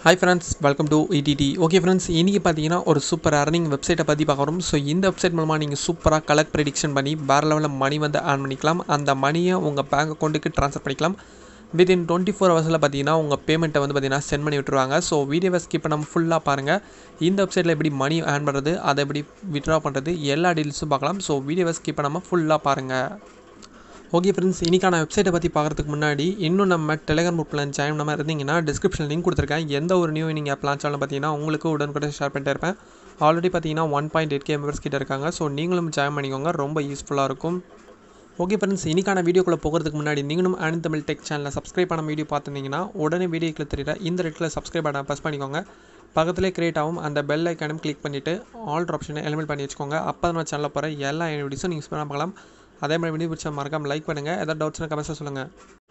hi friends welcome to இடிடி okay friends இன்றைக்கி பார்த்தீங்கன்னா ஒரு சூப்பர் அர்னிங் வெப்சைட்டை பற்றி பார்க்குறோம் ஸோ இந்த வெப்சைட் மூலமாக நீங்கள் சூப்பராக கலெக்ட் ப்ரெடிக்ஷன் பண்ணி வேறு லெவலில் மணி வந்து ஆன் பண்ணிக்கலாம் அந்த மணியை உங்கள் பேங்க் அக்கௌண்ட்டுக்கு ட்ரான்ஸ்ஃபர் பண்ணிக்கலாம் வித்தின் டுவெண்ட்டி ஃபோர் ஹவர்ஸில் பார்த்தீங்கன்னா உங்கள் பேமெண்ட்டை வந்து பார்த்தீங்கன்னா சென்ட் பண்ணி விட்டுருவாங்க ஸோ வீடியோவை ஸ்கிப் பண்ணாமல் ஃபுல்லாக பாருங்கள் இந்த வெப்சைட்டில் எப்படி மணி ஆன் பண்ணுறது அதை எப்படி விட்ரா பண்ணுறது எல்லா டீல்ஸும் பார்க்கலாம் ஸோ வீடியோவை ஸ்கிப் பண்ணாமல் ஃபுல்லாக பாருங்கள் ஓகே ஃப்ரெண்ட்ஸ் இன்றைக்கான வெப்சைட்டை பற்றி பார்க்குறதுக்கு முன்னாடி இன்னும் நம்ம டெலிகிராம் குரூப்பில் ஜாயின் பண்ணாமல் இருந்தீங்கன்னா டிஸ்கிரிப்ஷன் லிங்க் கொடுத்துருக்கேன் எந்த ஒரு நியூ நீங்கள் ஆப் லான்ச் ஆனாலும் பார்த்தீங்கன்னா உங்களுக்கு உடனுக்குடன் ஷேர் பண்ணிட்டே இருப்பேன் ஆல்ரெடி பார்த்தீங்கன்னா one point eight K members கிட்ட இருக்காங்க ஸோ நீங்களும் ஜாயின் பண்ணிக்கோங்க ரொம்ப யூஸ்ஃபுல்லாக இருக்கும் ஓகே ஃப்ரெண்ட்ஸ் இன்றைக்கான வீடியோக்குள்ளே போகிறதுக்கு முன்னாடி நீங்களும் ஆனி தமிழ் டெக் சேனலில் சப்ஸ்கிரைப் பண்ண வீடியோ பார்த்துருந்தீங்கன்னா உடனே வீடியோக்கில் தெரியல இந்த ரெட்டில் சப்ஸ்கிரைப் பண்ண ப்ரெஸ் பண்ணிக்கோங்க பக்கத்துலேயே கிரியேட் ஆகும் அந்த பெல் ஐக்கானும் கிளிக் பண்ணிவிட்டு ஆல் ஆப்ஷனை எலிமெண்ட் பண்ணி வச்சுக்கோங்க அப்போ தான் சேனலில் போகிற எல்லா வீடியோஸும் நீங்கள் பண்ண பார்க்கலாம் அதே மாதிரி வீடியோ பிடிச்ச மறக்காம லைக் பண்ணுங்கள் ஏதாவது டவுட்ஸ்னா கமெண்ட்ஸில் சொல்லுங்கள்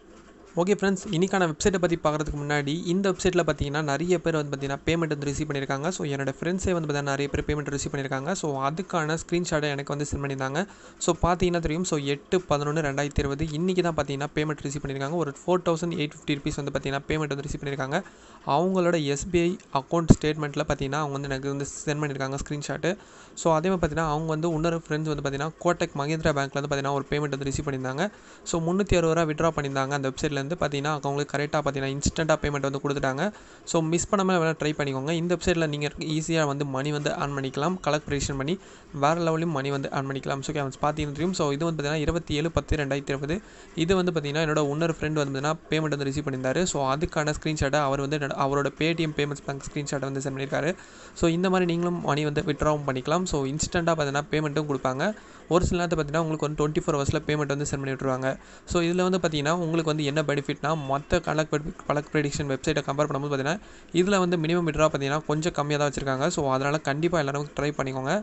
ஓகே ஃப்ரெண்ட்ஸ் இன்றைக்கான வெப்சைட்டை பற்றி பார்க்குறதுக்கு முன்னாடி இந்த வெப்சைட்டில் பார்த்தீங்கன்னா நிறைய பேர் வந்து பார்த்தீங்கன்னா பேமெண்ட் வந்து ரிசீவ் பண்ணியிருக்காங்க ஸோ என்னோட ஃப்ரெண்ட்ஸே வந்து பார்த்தீங்கன்னா நிறைய பேர் பேமெண்ட் ரிசீவ் பண்ணியிருக்காங்க ஸோ அதுக்கான ஸ்க்ரீன்ஷாட்டை எனக்கு வந்து சென்ட் பண்ணியிருந்தாங்க ஸோ பார்த்தீங்கன்னா தெரியும் ஸோ எட்டு பதினொன்று ரெண்டாயிரத்தி இருபது இன்றைக்கி தான் பார்த்தீங்கன்னா பேமெண்ட் ரிசீவ் பண்ணியிருக்காங்க ஒரு four thousand eight fifty rupees வந்து பார்த்தீங்கன்னா பேமெண்ட் வந்து ரிசீவ் பண்ணியிருக்காங்க அவங்களோட எஸ்பிஐ அக்கௌண்ட் ஸ்டேட்மெண்ட்டில் பார்த்தீங்கன்னா அவங்க வந்து எனக்கு வந்து சென்ட் பண்ணியிருக்காங்க ஸ்க்ரீன்ஷாட்டு ஸோ அதே மாதிரி பார்த்தீங்கன்னா அவங்க வந்து இன்னொரு ஃப்ரெண்ட்ஸ் வந்து பார்த்தீங்கன்னா கோட்டக் மகேந்திரா பேங்க்கில் வந்து பார்த்தீங்கன்னா ஒரு பேமெண்ட் வந்து ரிசீவ் பண்ணியிருந்தாங்க ஸோ முந்நூற்றி அறுபது ரூபா விட்ரா பண்ணியிருந்தாங்க அந்த வெப்சைட்லேருந்து பார்த்தீங்கன்னா அவங்களுக்கு கரெக்டாக பார்த்தீங்கன்னா இன்ஸ்டண்ட்டாக பேமெண்ட் வந்து கொடுத்துட்டாங்க ஸோ மிஸ் பண்ணாமல் வேணால் ட்ரை பண்ணிக்கோங்க இந்த வெப்சைட்டில் நீங்கள் ஈஸியாக வந்து மணி வந்து ஆன் பண்ணிக்கலாம் கலெக்ட் ப்ரெடிஷன் பண்ணி வேறு லெவலையும் மணி வந்து ஆன் பண்ணிக்கலாம் ஸோ கேம்ஸ் பார்த்தீங்கன்னா தெரியும் ஸோ இது வந்து பார்த்தீங்கன்னா இருபத்தி ஏழு பத்து ரெண்டாயிரத்தி இருபது இது வந்து பார்த்தீங்கன்னா என்னோட இன்னொரு ஃப்ரெண்ட் வந்து பார்த்தீங்கன்னா பேமெண்ட் வந்து ரிசீவ் பண்ணியிருந்தாரு ஸோ அதுக்கான ஸ்க்ரீன்ஷாட்டை அவர் வந்து என்னோட- அவரோட பேடிஎம் பேமெண்ட்ஸ் பேங்க் ஸ்க்ரீன்ஷாட்டை வந்து சென்ட் பண்ணியிருக்காரு ஸோ இந்த மாதிரி நீங்களும் மணி வந்து விட்ராவும் பண்ணிக்கலாம் ஸோ இன்ஸ்டண்ட்டாக பார்த்தீங்கன்னா பேமெண்ட்டும் கொடுப்பாங்க ஒரு சில நேரத்தில் பார்த்தீங்கன்னா உங்களுக்கு வந்து டுவெண்ட்டி ஃபோர் ஹவர்ஸில் பேமெண்ட் வந்து சென்ட் பண்ணி விட்டுருவாங்க ஸோ இதில் வந்து பார்த்தீங்கன்னா உங்களுக்கு வந்து என்ன பெனிஃபிட்னா மற்ற கலக் கலக் ப்ரெடிக்ஷன் வெப்சைட்டை கம்பேர் பண்ணும்போது பார்த்தீங்கன்னா இதில் வந்து மினிமம் விட்ரா பார்த்தீங்கன்னா கொஞ்சம் கம்மியாக தான் வச்சுருக்காங்க ஸோ அதனால் கண்டிப்பாக எல்லாரும் ட்ரை பண்ணிக்கோங்க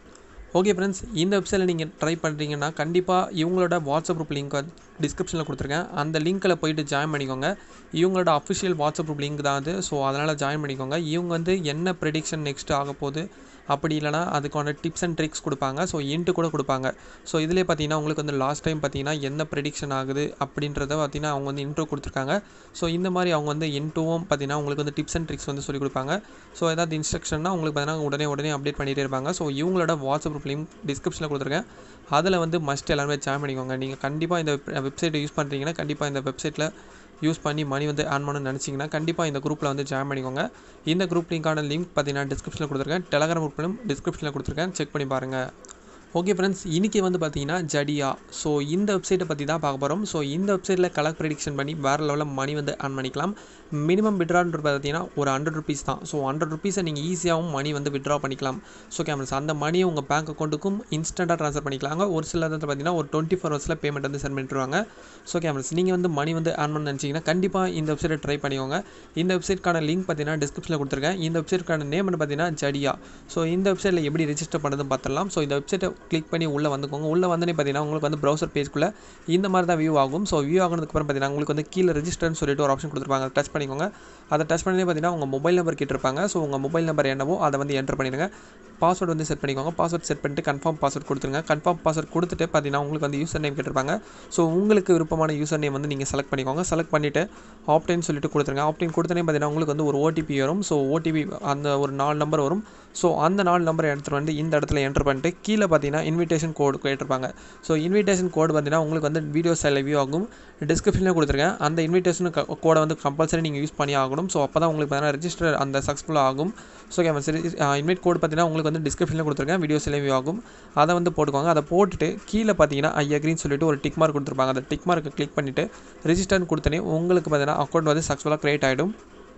ஓகே ஃப்ரெண்ட்ஸ் இந்த வெப்சைட்டில் நீங்கள் ட்ரை பண்ணுறீங்கன்னா கண்டிப்பாக இவங்களோட வாட்ஸ்அப் குரூப் லிங்க் டிஸ்கிரிப்ஷனில் கொடுத்துருக்கேன் அந்த லிங்க்கில் போயிட்டு ஜாயின் பண்ணிக்கோங்க இவங்களோட அஃபிஷியல் வாட்ஸ்அப் குரூப் லிங்க் தான் அது ஸோ அதனால் ஜாயின் பண்ணிக்கோங்க இவங்க வந்து என்ன ப்ரெடிக்ஷன் நெக்ஸ்ட் ஆக போகுது அப்படி இல்லைனா அதுக்கான டிப்ஸ் அண்ட் ட்ரிக்ஸ் கொடுப்பாங்க ஸோ இன்ட்டு கூட கொடுப்பாங்க ஸோ இதிலே பார்த்தீங்கன்னா உங்களுக்கு வந்து லாஸ்ட் டைம் பார்த்தீங்கன்னா என்ன ப்ரெடிக்ஷன் ஆகுது அப்படின்றத பார்த்தீங்கன்னா அவங்க வந்து இன்ட்ரோ கொடுத்துருக்காங்க ஸோ இந்த மாதிரி அவங்க வந்து இன்ட்ரோவும் பார்த்தீங்கன்னா உங்களுக்கு வந்து டிப்ஸ் அண்ட் ட்ரிக்ஸ் வந்து சொல்லிக் கொடுப்பாங்க ஸோ ஏதாவது இன்ஸ்ட்ரக்ஷன்னா உங்களுக்கு பார்த்தீங்கன்னா உடனே உடனே அப்டேட் பண்ணிகிட்டே இருப்பாங்க ஸோ இவங்களோட வாட்ஸ்அப் குரூப் லிங்க் டிஸ்கிரிப்ஷனில் கொடுத்துருக்கேன் அதில் வந்து மஸ்ட் எல்லாருமே ஜாயின் பண்ணிக்கோங்க நீங்கள் கண்டிப்பாக இந்த வெப்சைட்டை யூஸ் பண்ணுறீங்கன்னா கண்டிப்பாக இந்த வெப்சைட்டில் யூஸ் பண்ணி மணி வந்து ஆன் பண்ணணும்னு நினச்சிங்கன்னா கண்டிப்பாக இந்த குரூப்பில் வந்து ஜாயின் பண்ணிக்கோங்க இந்த குரூப் லிங்க்கான லிங்க் பார்த்தீங்கன்னா டிஸ்கிரிப்ஷனில் கொடுத்துருக்கேன் டெலகிராம் குரூப்லையும் டிஸ்கிரிப்ஷனில் கொடுத்துருக்கேன் செக் பண்ணி பாருங்கள் ஓகே ஃப்ரெண்ட்ஸ் இன்றைக்கி வந்து பார்த்தீங்கன்னா ஜடியா ஸோ இந்த வெப்சைட்டை பற்றி தான் பார்க்க போகிறோம் ஸோ இந்த வெப்சைட்டில் கலெக்ட் ப்ரெடிக்ஷன் பண்ணி வேறு லெவலில் மணி வந்து ஆன் பண்ணிக்கலாம் மினிமம் விட்ரான்றது பார்த்தீங்கன்னா ஒரு ஹண்ட்ரட் ருபீஸ் தான் ஸோ ஹண்ட்ரட் ருபீஸை நீங்கள் ஈஸியாகவும் மணி வந்து விட்ரா பண்ணிக்கலாம் ஸோ கேமரஸ் அந்த மணியை உங்கள் பேங்க் அக்கௌண்ட்டுக்கும் இன்ஸ்டண்ட்டாக ட்ரான்ஸ்ஃபர் பண்ணிக்கலாங்க ஒரு சில இடத்துல பார்த்தீங்கன்னா ஒரு டுவெண்ட்டி ஃபோர் ஹவர்ஸில் பேமெண்ட் வந்து சென்ட் பண்ணிட்டுருவாங்க ஸோ கேமரஸ் நீங்கள் வந்து மணி வந்து ஆன் பண்ண நினச்சிங்கன்னா கண்டிப்பாக இந்த வெப்சைட்டை ட்ரை பண்ணிக்கோங்க இந்த வெப்சைட்க்கான லிங்க் பார்த்தீங்கன்னா டிஸ்கிரிப்ஷனில் கொடுத்துருக்கேன் இந்த வெப்சைட்க்கான நேம் வந்து பார்த்தீங்கன்னா ஜடியா ஸோ இந்த வெப்சைட்டில் எப்படி ரெஜிஸ்டர் பண்ணுறதுன்னு பார்த்துடலாம் ஸோ இந்த வெப்சைட்டை கிளிக் பண்ணி உள்ளே வந்துக்கோங்க உள்ளே வந்தோடனே பார்த்தீங்கன்னா உங்களுக்கு வந்து ப்ரௌசர் பேஜ்க்குள்ளே இந்த மாதிரி தான் வியூ ஆகும் ஸோ வியூ ஆனதுக்கப்புறம் பார்த்தீங்கன்னா உங்களுக்கு வந்து கீழே ரெஜிஸ்டர்னு சொல்லிட்டு ஒரு ஆப்ஷன் கொடுத்துருப்பாங்க அதை டச் பண்ணிக்கோங்க அதை டச் பண்ணி பார்த்தீங்கன்னா உங்கள் மொபைல் நம்பர் கேட்டிருப்பாங்க ஸோ உங்கள் மொபைல் நம்பர் என்னவோ அதை வந்து என்டர் பண்ணிடுங்க பாஸ்வேர்டு வந்து செட் பண்ணிக்கோங்க பாஸ்வேர்ட் செட் பண்ணிட்டு கன்ஃபார்ம் பாஸ்வேர்ட் கொடுத்துருங்க கன்ஃபார்ம் பாஸ்வேர்ட் கொடுத்துட்டு பார்த்தீங்கன்னா உங்களுக்கு வந்து யூசர் நேம் கேட்டிருப்பாங்க ஸோ உங்களுக்கு விருப்பமான யூசர் நேம் வந்து நீங்கள் செலக்ட் பண்ணிக்கோங்க செலக்ட் பண்ணிவிட்டு ஆப்டைன் சொல்லிட்டு கொடுத்துருங்க ஆப்டைன் கொடுத்தனே பார்த்தீங்கன்னா உங்களுக்கு வந்து ஒரு ஓடிபி வரும் ஸோ ஓடிபி அந்த ஒரு நாலு நம்பர் வரும் ஸோ அந்த நாலு நம்பர் எடுத்துகிட்டு வந்து இந்த இடத்துல என்டர் பண்ணிட்டு கீழே பார்த்தீங்கன்னா இன்விடேஷன் கோடு கேட்டிருப்பாங்க ஸோ இன்விடேஷன் கோடு பார்த்தீங்கன்னா உங்களுக்கு வந்து வீடியோ ஸ்டைல் வியூ ஆகும் டிஸ்கிரிப்ஷனில் கொடுத்துருக்கேன் அந்த இன்விடேஷன் கோடை வந்து கம்பல்சரி நீங்கள் யூஸ் பண்ணி ஆகணும் ஸோ அப்போ தான் உங்களுக்கு பார்த்தீங்கன்னா ரெஜிஸ்டர் அந்த சக்ஸஸ்ஃபுல்லாக ஆகும் ஸோ கேமரா சரி இன்வைட் கோட் பார்த்தீங்கன்னா உங்களுக்கு வந்து டிஸ்கிரிப்ஷனில் கொடுத்துருக்கேன் வீடியோஸ் எல்லாம் வியூ ஆகும் அதை வந்து போட்டுக்கோங்க அதை போட்டுட்டு கீழே பார்த்தீங்கன்னா ஐ அக்ரின்னு சொல்லிட்டு ஒரு டிக் மார்க் கொடுத்துருப்பாங்க அந்த டிக் மார்க்கை கிளிக் பண்ணிவிட்டு ரெஜிஸ்டர்னு கொடுத்தனே உங்களுக்கு பார்த்தீங்கன்னா அக்கௌண்ட் வந்து சக்ஸஸ்ஃபுல்லாக க்ரியேட் ஆகிடும்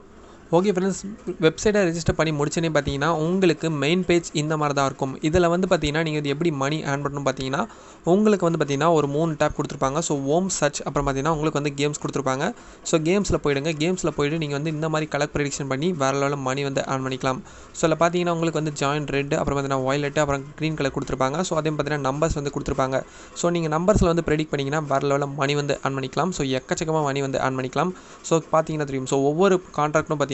ஓகே ஃப்ரெண்ட்ஸ் வெப்சைட்டை ரெஜிஸ்டர் பண்ணி முடிச்சனே பார்த்தீங்கன்னா உங்களுக்கு மெயின் பேஜ் இந்த மாதிரி தான் இருக்கும் இதில் வந்து பார்த்தீங்கன்னா நீங்கள் இது எப்படி மணி ஆன் பண்ணணும் பார்த்தீங்கன்னா உங்களுக்கு வந்து பார்த்தீங்கன்னா ஒரு மூணு டேப் கொடுத்துருப்பாங்க ஸோ ஓம் சர்ச் அப்புறம் பார்த்தீங்கன்னா உங்களுக்கு வந்து கேம்ஸ் கொடுத்துருப்பாங்க ஸோ கேம்ஸில் போயிடுங்க கேம்ஸில் போயிட்டு நீங்கள் வந்து இந்த மாதிரி கலெக்ட் ப்ரெடிக்ஷன் பண்ணி வேறு லெவலில் மணி வந்து ஆன் பண்ணிக்கலாம் ஸோ அதில் பார்த்தீங்கன்னா உங்களுக்கு வந்து ஜாயின் ரெட் அப்புறம் பார்த்தீங்கன்னா வயலட் அப்புறம் க்ரீன் கலர் கொடுத்துருப்பாங்க ஸோ அதே பார்த்தீங்கன்னா நம்பர்ஸ் வந்து கொடுத்துருப்பாங்க ஸோ நீங்கள் நம்பர்ஸில் வந்து ப்ரெடிக்ட் பண்ணிங்கன்னா வேறு லெவலில் மணி வந்து ஆன் பண்ணிக்கலாம் ஸோ எக்கச்சக்கமாக மணி வந்து ஆன் பண்ணிக்கலாம் ஸோ பார்த்தீங்கன்னா தெரியும் ஸோ ஒவ்வொரு கான்ட்ராக்ட்டும் பார்த்தீங்கன்னா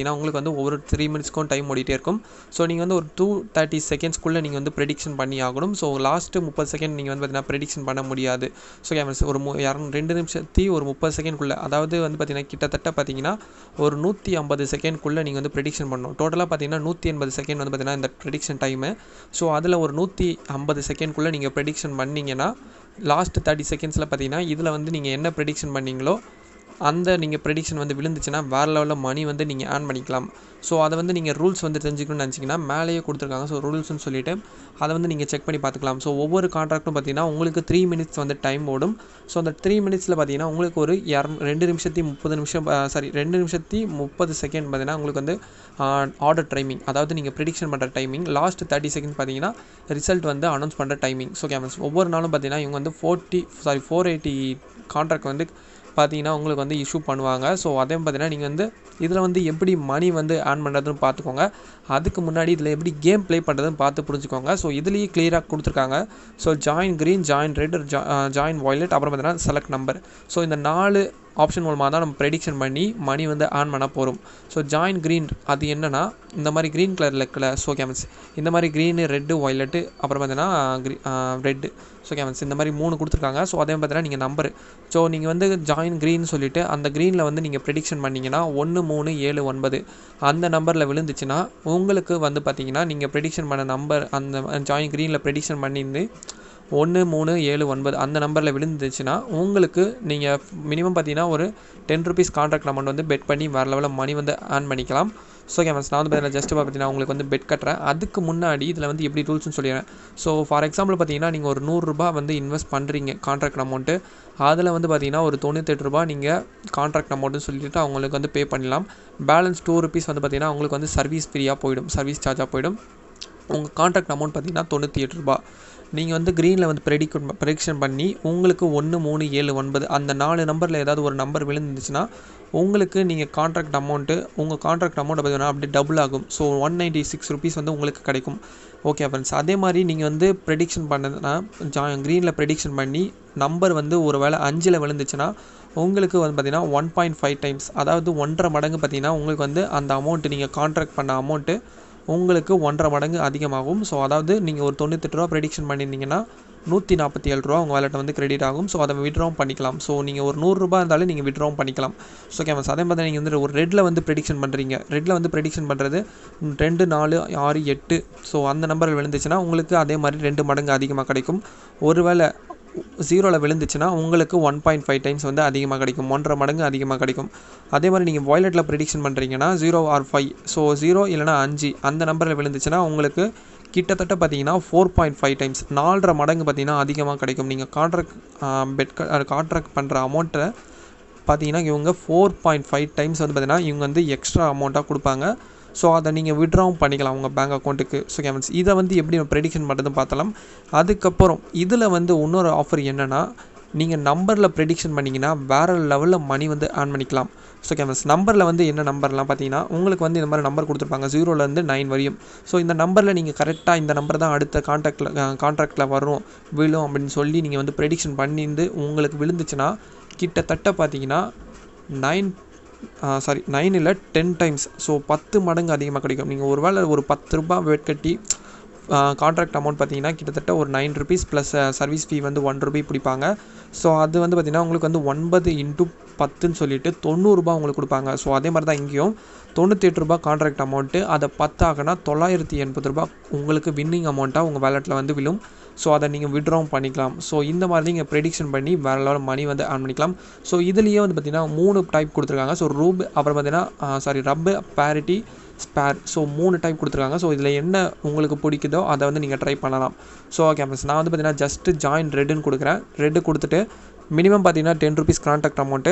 பார்த்தீங்கன்னா உங்களுக்கு வந்து ஒவ்வொரு த்ரீ மினிட்ஸ்க்கும் டைம் ஓடிட்டே இருக்கும் ஸோ நீங்கள் வந்து ஒரு டூ தேர்ட்டி செகண்ட்ஸ்க்குள்ளே நீங்கள் வந்து ப்ரெடிக்ஷன் பண்ணி ஆகணும் ஸோ லாஸ்ட்டு முப்பது செகண்ட் நீங்கள் வந்து பார்த்தீங்கன்னா ப்ரெடிக்ஷன் பண்ண முடியாது ஸோ கேமரஸ் ஒரு மு இரநூ ரெண்டு நிமிஷத்தி ஒரு முப்பது செகண்ட்குள்ளே அதாவது வந்து பார்த்தீங்கன்னா கிட்டத்தட்ட பார்த்தீங்கன்னா ஒரு நூற்றி ஐம்பது செகண்ட்குள்ளே நீங்கள் வந்து ப்ரெடிக்ஷன் பண்ணணும் டோட்டலாக பார்த்தீங்கன்னா நூற்றி எண்பது செகண்ட் வந்து பார்த்தீங்கன்னா இந்த ப்ரெடிக்ஷன் டைமு ஸோ அதில் ஒரு நூற்றி ஐம்பது செகண்ட்குள்ளே நீங்கள் ப்ரெடிக்ஷன் பண்ணிங்கன்னா லாஸ்ட் தேர்ட்டி செகண்ட்ஸில் பார்த்தீங்கன்னா இதில் வந்து நீங்கள் என்ன ப்ரெடிக்ஷன் பண்ணீங்களோ அந்த நீங்கள் ப்ரெடிக்ஷன் வந்து விழுந்துச்சுன்னா வேறு லெவலில் மணி வந்து நீங்கள் ஏர்ன் பண்ணிக்கலாம் ஸோ அதை வந்து நீங்கள் ரூல்ஸ் வந்து தெரிஞ்சுக்கணும்னு நினச்சிங்கன்னா மேலேயே கொடுத்துருக்காங்க ஸோ ரூல்ஸ்னு சொல்லிவிட்டு அதை வந்து நீங்கள் செக் பண்ணி பார்த்துக்கலாம் ஸோ ஒவ்வொரு கான்ட்ராக்ட்டும் பார்த்தீங்கன்னா உங்களுக்கு த்ரீ மினிட்ஸ் வந்து டைம் ஓடும் ஸோ அந்த த்ரீ மினிட்ஸில் பார்த்தீங்கன்னா உங்களுக்கு ஒரு இரநூ ரெண்டு நிமிஷத்தி முப்பது நிமிஷம் சாரி ரெண்டு நிமிஷத்தி முப்பது செகண்ட் பார்த்தீங்கன்னா உங்களுக்கு வந்து ஆர்டர் டைமிங் அதாவது நீங்கள் ப்ரிடிக்ஷன் பண்ணுற டைமிங் லாஸ்ட் தேர்ட்டி செகண்ட் பார்த்தீங்கன்னா ரிசல்ட் வந்து அனௌன்ஸ் பண்ணுற டைமிங் ஸோ கேமஸ் ஒவ்வொரு நாளும் பார்த்தீங்கன்னா இவங்க வந்து forty sorry four eighty contract வந்து பார்த்தீங்கன்னா உங்களுக்கு வந்து இஷ்யூ பண்ணுவாங்க ஸோ அதே பார்த்தீங்கன்னா நீங்கள் வந்து இதில் வந்து எப்படி மணி வந்து ஏர்ன் பண்ணுறதுன்னு பார்த்துக்கோங்க அதுக்கு முன்னாடி இதில் எப்படி கேம் ப்ளே பண்ணுறதுன்னு பார்த்து புரிஞ்சுக்கோங்க ஸோ இதுலேயே கிளியராக கொடுத்துருக்காங்க so join green join red join violet அப்புறம் பார்த்தீங்கன்னா செலக்ட் நம்பர் ஸோ இந்த நாலு ஆப்ஷன் மூலமாக தான் நம்ம ப்ரெடிக்ஷன் பண்ணி மணி வந்து ஏர்ன் பண்ண போகிறோம் ஸோ ஜாயின் க்ரீன் அது என்னென்னா இந்த மாதிரி க்ரீன் கலரில் இருக்கல ஸோ கேமன்ஸ் இந்த மாதிரி க்ரீனு ரெட்டு ஒய்லெட்டு அப்புறம் பார்த்தீங்கன்னா க்ரீ ரெட்டு ஸோ கேமன்ஸ் இந்த மாதிரி மூணு கொடுத்துருக்காங்க ஸோ அதே பார்த்தீங்கன்னா நீங்கள் நம்பர் ஸோ நீங்கள் வந்து ஜாயின் க்ரீன் சொல்லிவிட்டு அந்த க்ரீனில் வந்து நீங்கள் ப்ரெடிக்ஷன் பண்ணிங்கன்னா ஒன்று மூணு ஏழு ஒன்பது அந்த நம்பரில் விழுந்துச்சுன்னா உங்களுக்கு வந்து பார்த்தீங்கன்னா நீங்கள் ப்ரெடிக்ஷன் பண்ண நம்பர் அந்த ஜாயின் க்ரீனில் ப்ரெடிக்ஷன் பண்ணியிருந்து ஒன்று மூணு ஏழு ஒன்பது அந்த நம்பரில் விழுந்துச்சுன்னா உங்களுக்கு நீங்கள் மினிமம் பார்த்தீங்கன்னா ஒரு டென் ருபீஸ் கான்ட்ராக்ட் அமௌண்ட் வந்து பெட் பண்ணி வேறு லெவலில் மணி வந்து ஏர்ன் பண்ணிக்கலாம் ஸோ கேமஸ் நான் வந்து பார்த்தீங்கன்னா ஜஸ்ட் பார்த்தீங்கன்னா உங்களுக்கு வந்து பெட் கட்டுறேன் அதுக்கு முன்னாடி இதில் வந்து எப்படி ரூல்ஸ்னு சொல்லிடுறேன் ஸோ ஃபார் எக்ஸாம்பிள் பார்த்தீங்கன்னா நீங்கள் ஒரு நூறுரூபா வந்து இன்வெஸ்ட் பண்ணுறீங்க கான்ட்ராக்ட் அமௌண்ட்டு அதில் வந்து பார்த்தீங்கன்னா ஒரு தொண்ணூத்தெட்டு ரூபா நீங்கள் கான்ட்ராக்ட் அமௌண்ட்டுன்னு சொல்லிட்டு அவங்களுக்கு வந்து பே பண்ணலாம் பேலன்ஸ் டூ ருபீஸ் வந்து பார்த்தீங்கன்னா உங்களுக்கு வந்து சர்வீஸ் ஃப்ரீயாக போயிடும் சர்வீஸ் சார்ஜாக போயிடும் உங்கள் கான்ட்ராக்ட் அமௌண்ட் பார்த்தீங்கன்னா தொண்ணூற்றி எட்டு ரூபா நீங்கள் வந்து க்ரீனில் வந்து ப்ரெடிக் ப்ரெடிக்ஷன் பண்ணி உங்களுக்கு ஒன்று மூணு ஏழு ஒன்பது அந்த நாலு நம்பரில் ஏதாவது ஒரு நம்பர் விழுந்துச்சுன்னா உங்களுக்கு நீங்கள் கான்ட்ராக்ட் அமௌண்ட்டு உங்கள் கான்ட்ராக்ட் அமௌண்ட்டை பார்த்தீங்கன்னா அப்படியே டபுள் ஆகும் so one ninety six rupees வந்து உங்களுக்கு கிடைக்கும் ஓகே ஃப்ரெண்ட்ஸ் அதே மாதிரி நீங்கள் வந்து ப்ரெடிக்ஷன் பண்ணதுன்னா ஜா க்ரீனில் ப்ரெடிக்ஷன் பண்ணி நம்பர் வந்து ஒரு வேளை அஞ்சில் விழுந்துச்சுன்னா உங்களுக்கு வந்து பார்த்தீங்கன்னா ஒன் பாயிண்ட் ஃபைவ் டைம்ஸ் அதாவது ஒன்றரை மடங்கு பார்த்தீங்கன்னா உங்களுக்கு வந்து அந்த அமௌண்ட்டு நீங்கள் கான்ட்ராக்ட் பண்ண அமௌண்ட்டு உங்களுக்கு ஒன்றரை மடங்கு அதிகமாகும் ஸோ அதாவது நீங்கள் ஒரு தொண்ணூத்தெட்டு ரூபா ப்ரெடிக்ஷன் பண்ணியிருந்தீங்கன்னா நூற்றி நாற்பத்தி ஏழு ரூபா உங்கள் வேலெட்டை வந்து கிரெடிட் ஆகும் ஸோ அதை விட்ராவும் பண்ணிக்கலாம் ஸோ நீங்கள் ஒரு நூறுரூபா இருந்தாலும் நீங்கள் விட்ராவும் பண்ணிக்கலாம் ஸோ கேமஸ் அதே மாதிரி நீங்கள் வந்து ஒரு ரெட்டில் வந்து ப்ரெடிக்ஷன் பண்ணுறீங்க ரெட்டில் வந்து ப்ரெடிக்ஷன் பண்ணுறது ரெண்டு நாலு ஆறு எட்டு ஸோ அந்த நம்பரில் விழுந்துச்சுன்னா உங்களுக்கு அதே மாதிரி ரெண்டு மடங்கு அதிகமாக கிடைக்கும் ஒருவேளை ஜீரோவில் விழுந்துச்சுன்னா உங்களுக்கு ஒன் பாயிண்ட் ஃபைவ் டைம்ஸ் வந்து அதிகமாக கிடைக்கும் ஒன்றரை மடங்கு அதிகமாக கிடைக்கும் அதே மாதிரி நீங்கள் வாய்லெட்டில் ப்ரெடிக்ஷன் பண்ணுறீங்கன்னா zero or five so zero இல்லைனா அஞ்சு அந்த நம்பரில் விழுந்துச்சுன்னா உங்களுக்கு கிட்டத்தட்ட பார்த்தீங்கன்னா ஃபோர் பாயிண்ட் ஃபைவ் டைம்ஸ் நாலரை மடங்கு பார்த்தீங்கன்னா அதிகமாக கிடைக்கும் நீங்கள் கான்ட்ராக்ட் பெட் கான்ட்ராக்ட் பண்ணுற அமௌண்ட்டை பார்த்தீங்கன்னா இவங்க ஃபோர் பாயிண்ட் ஃபைவ் டைம்ஸ் வந்து பார்த்தீங்கன்னா இவங்க வந்து எக்ஸ்ட்ரா அமௌண்ட்டாக கொடுப்பாங்க ஸோ அதை நீங்கள் விட்ராவும் பண்ணிக்கலாம் உங்கள் பேங்க் அக்கௌண்ட்டுக்கு ஸோ கேமன்ஸ் இதை வந்து எப்படி ப்ரெடிக்ஷன் பண்ணுறதுன்னு பார்த்தலாம் அதுக்கப்புறம் இதில் வந்து இன்னொரு ஆஃபர் என்னென்னா நீங்கள் நம்பரில் ப்ரெடிக்ஷன் பண்ணிங்கன்னா வேறு லெவலில் மணி வந்து ஏர்ன் பண்ணிக்கலாம் ஸோ கேமஸ் நம்பரில் வந்து என்ன நம்பர்லாம் பார்த்தீங்கன்னா உங்களுக்கு வந்து இந்த மாதிரி நம்பர் கொடுத்துருப்பாங்க ஜீரோலேருந்து நைன் வரையும் ஸோ இந்த நம்பரில் நீங்கள் கரெக்டாக இந்த நம்பர் தான் அடுத்த கான்ட்ராக்டில் கான்ட்ராக்டில் வரும் விழும் அப்படின்னு சொல்லி நீங்கள் வந்து ப்ரெடிக்ஷன் பண்ணியிருந்து உங்களுக்கு விழுந்துச்சுன்னா கிட்டத்தட்ட பார்த்தீங்கன்னா நைன் சாரி நைன் இல்லை டென் டைம்ஸ் ஸோ பத்து மடங்கு அதிகமாக கிடைக்கும் நீங்கள் ஒரு வேளை ஒரு பத்து ரூபா வெயிட் கட்டி கான்ட்ராக்ட் அமௌண்ட் பார்த்தீங்கன்னா கிட்டத்தட்ட ஒரு nine rupees plus service fee வந்து ஒன் ருபி பிடிப்பாங்க ஸோ அது வந்து பார்த்திங்கன்னா உங்களுக்கு வந்து ஒன்பது இன்ட்டு பத்துன்னு சொல்லிட்டு தொண்ணூறுரூபா உங்களுக்கு கொடுப்பாங்க ஸோ அதே மாதிரி தான் இங்கேயும் தொண்ணூற்றி எட்டு ரூபா கான்ட்ராக்ட் அமௌண்ட்டு அதை பத்தாகனா தொள்ளாயிரத்தி எண்பது ரூபா உங்களுக்கு வின்னிங் அமௌண்ட்டாக உங்கள் வேலெட்டில் வந்து விழும் ஸோ அதை நீங்கள் விட்ராவும் பண்ணிக்கலாம் ஸோ இந்த மாதிரி நீங்கள் ப்ரெடிக்ஷன் பண்ணி வேறு லெவல் மணி வந்து ஏர்ன் பண்ணிக்கலாம் ஸோ இதுலேயே வந்து பார்த்திங்கன்னா மூணு டைப் கொடுத்துருக்காங்க ஸோ ரூப் அப்புறம் பார்த்தீங்கன்னா சாரி ரப்பு பேரிட்டி ஸ்பேர் ஸோ மூணு டைப் கொடுத்துருக்காங்க ஸோ இதில் என்ன உங்களுக்கு பிடிக்குதோ அதை வந்து நீங்கள் ட்ரை பண்ணலாம் ஸோ ஓகே மிஸ் நான் வந்து பார்த்தீங்கன்னா ஜஸ்ட்டு ஜாயின் ரெட்டுன்னு கொடுக்குறேன் ரெட்டு கொடுத்துட்டு மினிமம் பார்த்தீங்கன்னா ten rupees contract amount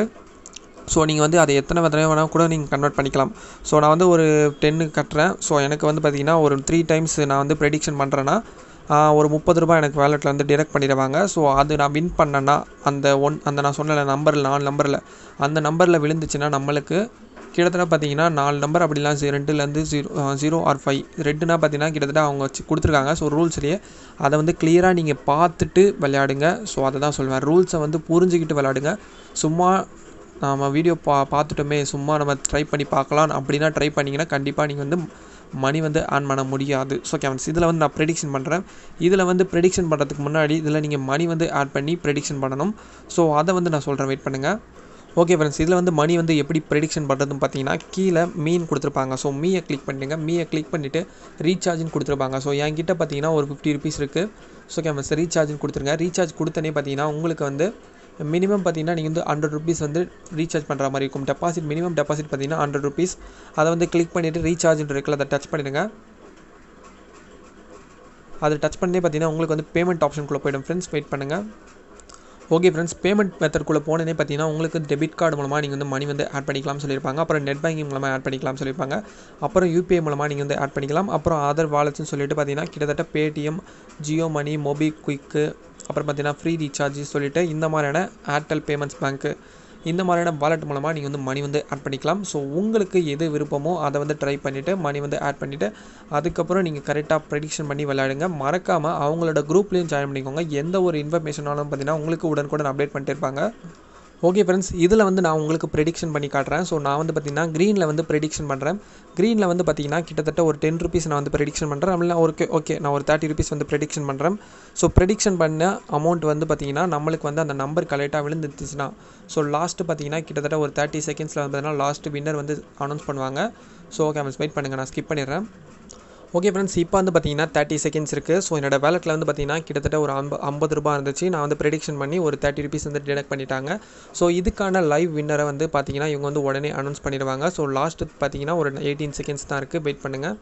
so நீங்கள் வந்து அதை எத்தனை தடவை வேணால் கூட நீங்கள் கன்வெர்ட் பண்ணிக்கலாம் ஸோ நான் வந்து ஒரு டென்னு கட்டுறேன் ஸோ எனக்கு வந்து பார்த்திங்கன்னா ஒரு த்ரீ டைம்ஸ் நான் வந்து ப்ரெடிக்ஷன் பண்ணுறேன்னா ஒரு முப்பது ரூபாய் எனக்கு வேலெட்டில் வந்து டிடெக்ட் பண்ணிடுவாங்க ஸோ அது நான் வின் பண்ணேன்னா அந்த ஒன் அந்த நான் சொன்ன நம்பரில் நாலு நம்பரில் அந்த நம்பரில் விழுந்துச்சுன்னா நம்மளுக்கு கிட்டத்தட்ட பார்த்தீங்கன்னா நாலு நம்பர் அப்படிலாம் ஜீ ரெண்டுலேருந்து ஜீரோ ஜீரோ ஆர் ஃபைவ் ரெண்டுனா பார்த்தீங்கன்னா கிட்டத்தட்ட அவங்க வச்சு கொடுத்துருக்காங்க ஸோ ரூல்ஸ்லேயே அதை வந்து கிளியராக நீங்கள் பார்த்துட்டு விளையாடுங்க ஸோ அதை தான் சொல்லுவேன் ரூல்ஸை வந்து புரிஞ்சுக்கிட்டு விளையாடுங்க சும்மா நாம் வீடியோ பா பார்த்துட்டோமே சும்மா நம்ம ட்ரை பண்ணி பார்க்கலாம் அப்படின்னா ட்ரை பண்ணிங்கன்னா கண்டிப்பாக நீங்கள் வந்து மணி வந்து ஆன் பண்ண முடியாது ஸோ கேமன்ஸ் இதில் வந்து நான் ப்ரெடிக்ஷன் பண்ணுறேன் இதில் வந்து ப்ரெடிக்ஷன் பண்ணுறதுக்கு முன்னாடி இதில் நீங்கள் மணி வந்து ஆட் பண்ணி ப்ரெடிக்ஷன் பண்ணணும் ஸோ அதை வந்து நான் சொல்கிறேன் வெயிட் பண்ணுங்கள் ஓகே ஃப்ரெண்ட்ஸ் இதில் வந்து மணி வந்து எப்படி ப்ரெடிக்ஷன் பண்ணுறதுன்னு பார்த்தீங்கன்னா கீழே மீன் கொடுத்துருப்பாங்க ஸோ மீயை கிளிக் பண்ணிடுங்க மீயை கிளிக் பண்ணிவிட்டு ரீசார்ஜ்னு கொடுத்துருப்பாங்க ஸோ என்கிட்ட பார்த்தீங்கன்னா ஒரு ஃபிஃப்டி ருபீஸ் இருக்குது ஸோ கேமஸ் ரீசார்ஜ்னு கொடுத்துருங்க ரீசார்ஜ் கொடுத்தனே பார்த்தீங்கன்னா உங்களுக்கு வந்து மினிமம் பார்த்தீங்கன்னா நீங்கள் வந்து ஹண்ட்ரட் ருபீஸ் வந்து ரீசார்ஜ் பண்ணுற மாதிரி இருக்கும் டெபாசிட் மினிமம் டெபாசிட் பார்த்தீங்கன்னா ஹண்ட்ரட் ருபீஸ் அதை வந்து கிளிக் பண்ணிவிட்டு ரீசார்ஜ்னு இருக்குல்ல அதை டச் பண்ணிடுங்க அதை டச் பண்ணே பார்த்தீங்கன்னா உங்களுக்கு வந்து பேமெண்ட் ஆப்ஷனுக்குள்ளே போய்டும் ஃப்ரெண்ட்ஸ் வெயிட் பண்ணுங்கள் ஓகே ஃப்ரெண்ட்ஸ் பேமெண்ட் மெத்தட்குள்ளே போனதே பார்த்தீங்கன்னா உங்களுக்கு டெபிட் கார்டு மூலமாக நீங்கள் வந்து மணி வந்து ஆட் பண்ணிக்கலாம் சொல்லியிருப்பாங்க அப்புறம் நெட் பேங்கிங் மூலமாக ஆட் பண்ணிக்கலாம் சொல்லியிருப்பாங்க அப்புறம் யூபிஐ மூலமாக நீங்கள் வந்து ஆட் பண்ணிக்கலாம் அப்புறம் அதர் வாலெட்ஸ்னு சொல்லிட்டு பார்த்தீங்கன்னா கிட்டத்தட்ட பேடிஎம் ஜியோ மணி மொபி குயிக்கு அப்புறம் பார்த்தீங்கன்னா ஃப்ரீ ரீசார்ஜ் சொல்லிட்டு இந்த மாதிரியான ஏர்டெல் பேமெண்ட்ஸ் பேங்க்கு இந்த மாதிரியான வாலெட் மூலமாக நீங்கள் வந்து மணி வந்து ஆட் பண்ணிக்கலாம் ஸோ உங்களுக்கு எது விருப்பமோ அதை வந்து ட்ரை பண்ணிவிட்டு மணி வந்து ஆட் பண்ணிவிட்டு அதுக்கப்புறம் நீங்கள் கரெக்டாக ப்ரெடிக்ஷன் பண்ணி விளையாடுங்க மறக்காமல் அவங்களோட குரூப்லேயும் ஜாயின் பண்ணிக்கோங்க எந்த ஒரு இன்ஃபர்மேஷனாலும் பார்த்தீங்கன்னா உங்களுக்கு உடனுக்குடன் அப்டேட் பண்ணிட்டு இருப்பாங்க ஓகே ஃப்ரெண்ட்ஸ் இதில் வந்து நான் உங்களுக்கு ப்ரெடிக்ஷன் பண்ணி காட்டுறேன் ஸோ நான் வந்து பார்த்தீங்கன்னா க்ரீனில் வந்து ப்ரெடிக்ஷன் பண்ணுறேன் க்ரீனில் வந்து பார்த்தீங்கன்னா கிட்டத்தட்ட ஒரு டென் ருபீஸ் நான் வந்து ப்ரெடிக்ஷன் பண்ணுறேன் அப்படின்னா ஓகே ஓகே நான் ஒரு தேர்ட்டி ருபீஸ் வந்து ப்ரெடிக்ஷன் பண்ணுறேன் ஸோ ப்ரெடிக்ஷன் பண்ண அமௌண்ட் வந்து பார்த்தீங்கன்னா நம்மளுக்கு வந்து அந்த நம்பர் கரெக்டாக விழுந்துருச்சுன்னா ஸோ லாஸ்ட்டு பார்த்தீங்கன்னா கிட்டத்தட்ட ஒரு தேர்ட்டி செகண்ட்ஸில் வந்து பார்த்தீங்கன்னா லாஸ்ட் வின்னர் வந்து அனௌன்ஸ் பண்ணுவாங்க ஸோ ஓகே மிஸ் வெயிட் பண்ணுங்கள் நான் ஸ்கிப் பண்ணிடுறேன் ஓகே ஃப்ரெண்ட்ஸ் இப்போ வந்து பார்த்தீங்கன்னா தேர்ட்டி செகண்ட்ஸ் இருக்குது ஸோ என்னோட வேலெட்டில் வந்து பார்த்தீங்கன்னா கிட்டத்தட்ட ஒரு ஐம்ப ஐம்பது ரூபா இருந்துச்சு நான் வந்து ப்ரெடிக்ஷன் பண்ணி ஒரு தேர்ட்டி ருபீஸ் வந்து டிடெக்ட் பண்ணிட்டாங்க ஸோ இதுக்கான லைவ் வின்னரை வந்து பார்த்தீங்கன்னா இவங்க வந்து உடனே அனௌன்ஸ் பண்ணிடுவாங்க ஸோ லாஸ்ட்டு பார்த்தீங்கன்னா ஒரு எயிட்டீன் செகண்ட்ஸ் தான் இருக்குது வெயிட் பண்ணுங்கள்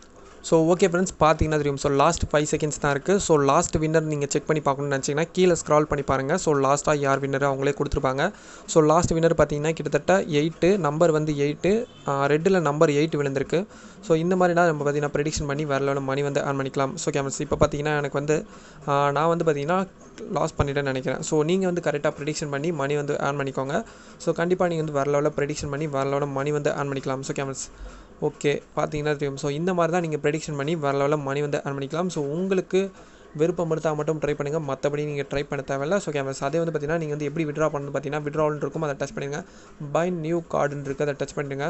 ஸோ ஓகே ஃப்ரெண்ட்ஸ் பார்த்தீங்கன்னா தெரியும் ஸோ லாஸ்ட் ஃபைவ் செகண்ட்ஸ் தான் இருக்குது ஸோ லாஸ்ட் வின்னர் நீங்கள் செக் பண்ணி பார்க்கணும்னு நினச்சிங்கன்னா கீழே ஸ்க்ரால் பண்ணி பாருங்கள் ஸோ லாஸ்ட்டாக யார் வின்னர் அவங்களே கொடுத்துருப்பாங்க ஸோ லாஸ்ட் வின்னர் பார்த்தீங்கன்னா கிட்டத்தட்ட எயிட்டு நம்பர் வந்து எயிட்டு ரெட்டில் நம்பர் எயிட் விழுந்திருக்கு ஸோ இந்த மாதிரினா நம்ம பார்த்தீங்கன்னா ப்ரெடிக்ஷன் பண்ணி வேறு லெவலில் மணி வந்து ஆன் பண்ணிக்கலாம் ஸோ கேமஸ் இப்போ பார்த்தீங்கன்னா எனக்கு வந்து நான் வந்து பார்த்தீங்கன்னா லாஸ் பண்ணிட்டேன்னு நினைக்கிறேன் ஸோ நீங்கள் வந்து கரெக்டாக ப்ரெடிக்ஷன் பண்ணி மணி வந்து ஆன் பண்ணிக்கோங்க ஸோ கண்டிப்பாக நீங்கள் வந்து வேறு லெவலில் ப்ரெடிக்ஷன் பண்ணி வேறு லெவலில் மணி வந்து ஆன் பண்ணிக்கலாம் ஸோ கேமஸ் ஓகே பார்த்தீங்கன்னா தெரியும் ஸோ இந்த மாதிரி தான் நீங்கள் ப்ரெடிக்ஷன் பண்ணி வேறு லெவலில் மணி வந்து ஆன் பண்ணிக்கலாம் ஸோ உங்களுக்கு விருப்பம் எடுத்தால் மட்டும் ட்ரை பண்ணுங்கள் மற்றபடி நீங்கள் ட்ரை பண்ண தேவையில்ல ஸோ கேமரஸ் அதே வந்து பார்த்தீங்கன்னா நீங்கள் வந்து எப்படி விட்ரா பண்ணணும் பார்த்தீங்கன்னா விட்ரால்னு இருக்கும் அதை டச் பண்ணுங்கள் பை நியூ கார்டுன்னு இருக்குது அதை டச் பண்ணிடுங்க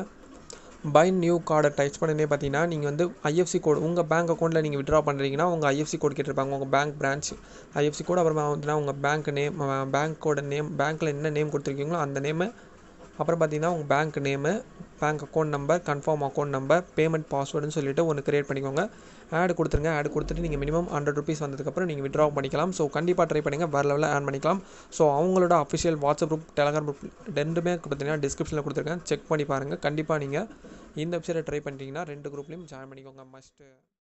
பை நியூ கார்டை டச் பண்ணனே பார்த்தீங்கன்னா நீங்கள் வந்து ஐஎஃப்சி கோடு உங்கள் பேங்க் அக்கௌண்ட்டில் நீங்கள் விட்ரா பண்ணுறீங்கன்னா உங்கள் ஐஎஃப்சி கோட் கேட்டிருப்பாங்க உங்கள் பேங்க் பிரான்ச் ஐஎஃப்சி கோட் அப்புறமா வந்துன்னா உங்கள் பேங்க் நேம் பேங்க்கோட நேம் பேங்க்கில் என்ன நேம் கொடுத்துருக்கீங்களோ அந்த நேமு அப்புறம் பார்த்தீங்கன்னா உங்கள் bank name bank account number confirm account number payment பாஸ்வேர்டுன்னு சொல்லிட்டு ஒன்று க்ரியேட் பண்ணிக்கோங்க ஆட் கொடுத்துருங்க ஆட் கொடுத்துட்டு நீங்கள் மினிமம் ஹண்ட்ரட் ருபீஸ் வந்ததுக்கப்புறம் நீங்கள் விட்ரா பண்ணிக்கலாம் ஸோ கண்டிப்பாக ட்ரை பண்ணுங்கள் வேறு லெவலில் ஆன் பண்ணிக்கலாம் ஸோ அவங்களோட official WhatsApp group Telegram group ரெண்டுமே பார்த்தீங்கன்னா டிஸ்கிரிப்ஷனில் கொடுத்துருக்கேன் செக் பண்ணி பாருங்கள் கண்டிப்பாக நீங்கள் இந்த வெப்சைட்டை ட்ரை பண்ணிட்டீங்கன்னா ரெண்டு குரூப்லேயும் ஜாயின் பண்ணிக்கோங்க மஸ்ட்டு